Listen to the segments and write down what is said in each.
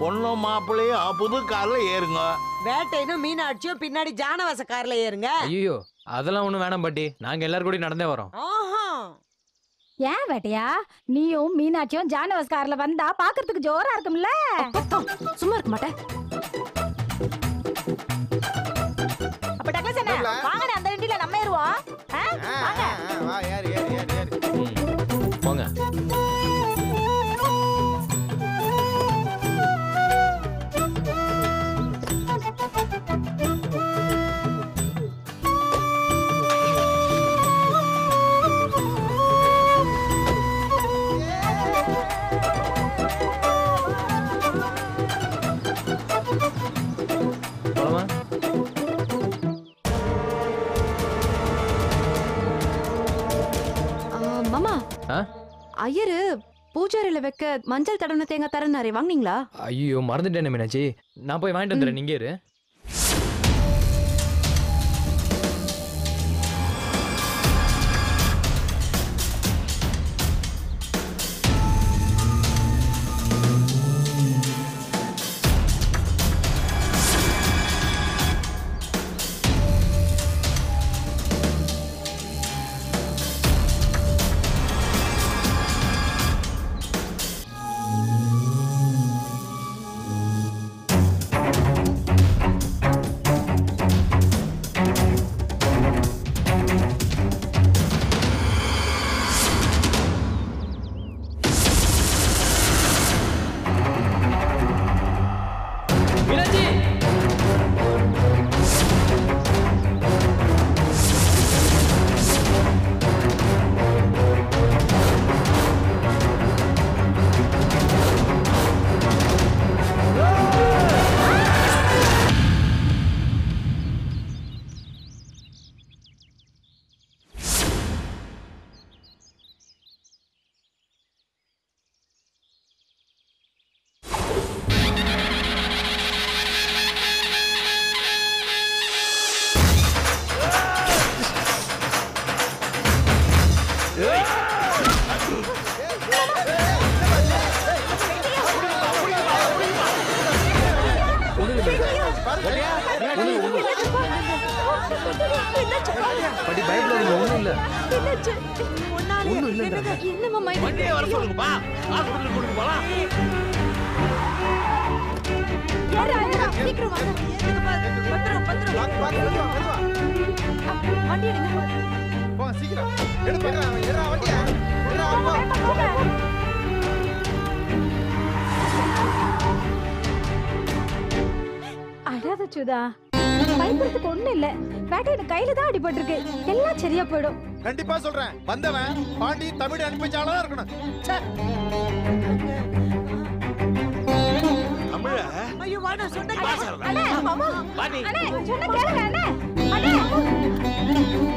பொண்ணும் மாப்பிள்ளையும் புது கார்ல ஏறுங்க வேட்டைனும் மீனாட்சியும் பின்னாடி ஜானவாச கார்ல ஏறுங்க ஐயோ அதெல்லாம் ஒண்ணும் வேணாம் பாட்டி நாங்க எல்லாரும் கூட நடந்தே வரோம் ஆஹா ஏன் வேட்டையா நீயும் மீனாட்சியும் ஜானவாஸ் கார்ல வந்தா பாக்குறதுக்கு ஜோரா இருக்கும்ல சும்மா இருக்க மாட்டேன் அப்ப டக்ளஸ் என்ன இல்ல. வாங்கடா அந்த வண்டியில நம்ம ஏறுவோம் ஆ? ஆ, வாங்க ஆ, ஆ, வா ஏறு ஏறு ஏறு ஏறு ம். போங்க போலாமா ஆ, மாமா ஆ? ஐயரு பூஜாரில வைக்க மஞ்சள் தடவின தேங்காய் தரனாரே வாங்குனீங்களா ஐயோ மறந்துட்டேன் மீனாட்சி நான் போய் வாங்கிட்டு வந்துடுறேன் நீங்க இரு மீனாட்சி பாட்டி பயப்படாதீங்க ஒண்ணும் இல்ல ஒண்ணும் இல்லைன்றாங்க என்ன மாமா இது? வண்டியை வர சொல்லுங்கப்பா ஹாஸ்பிட்டல் கூட்டிட்டு போலாம் ஏறு, ஏறு, சீக்கிரம் வாங்க. பத்திரம் பத்திரம் வா, வா, மெதுவா, மெதுவா. வண்டி எடுங்க போ, சீக்கிரம் எடு, எடுடா, எடுடா வண்டியை. எடுடா, வா, போ. அழாத சுதா பயப்படுறதுக்கு ஒண்ணு இல்ல வேட்டை எனக்கு கையில தான் அடிபட்டிருக்கு எல்லாம் சரியா போயிடும் கண்டிப்பா சொல்றேன் வந்தவன் பாண்டி தமிழ் அனுப்பிச்சாலதான் இருக்கணும் ச்சே. தமிழ ஐயோ வாடா சொன்ன பாசறதா? அண்ணே மாமா பாட்டி அண்ணே சொன்ன கேளுங்க அண்ணே அண்ணே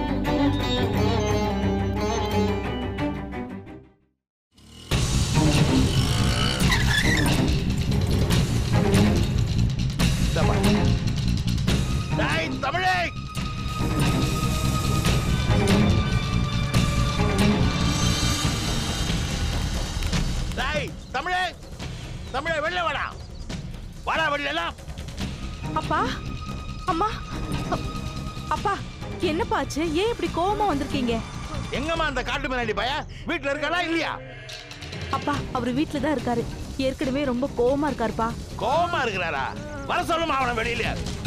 இந்தாப்பா. டேய், தமிழே டேய், தமிழே தமிழே வெளில வாடா வாடா வெளில எல்லாம் அப்பா அம்மா அ- அப்பா என்னப்பா ஆச்சு ஏன் இப்படி கோவமா வந்திருக்கீங்க எங்கம்மா அந்த காட்டு மிராண்டி பையன் வீட்டுல இருக்கானா இல்லையா அப்பா அவர் வீட்ல தான் இருக்காரு ஏற்கனவே ரொம்ப கோவமா இருக்காருப்பா கோவமா இருக்கிறாரா வர சொல்லுமா அவனை வெளியில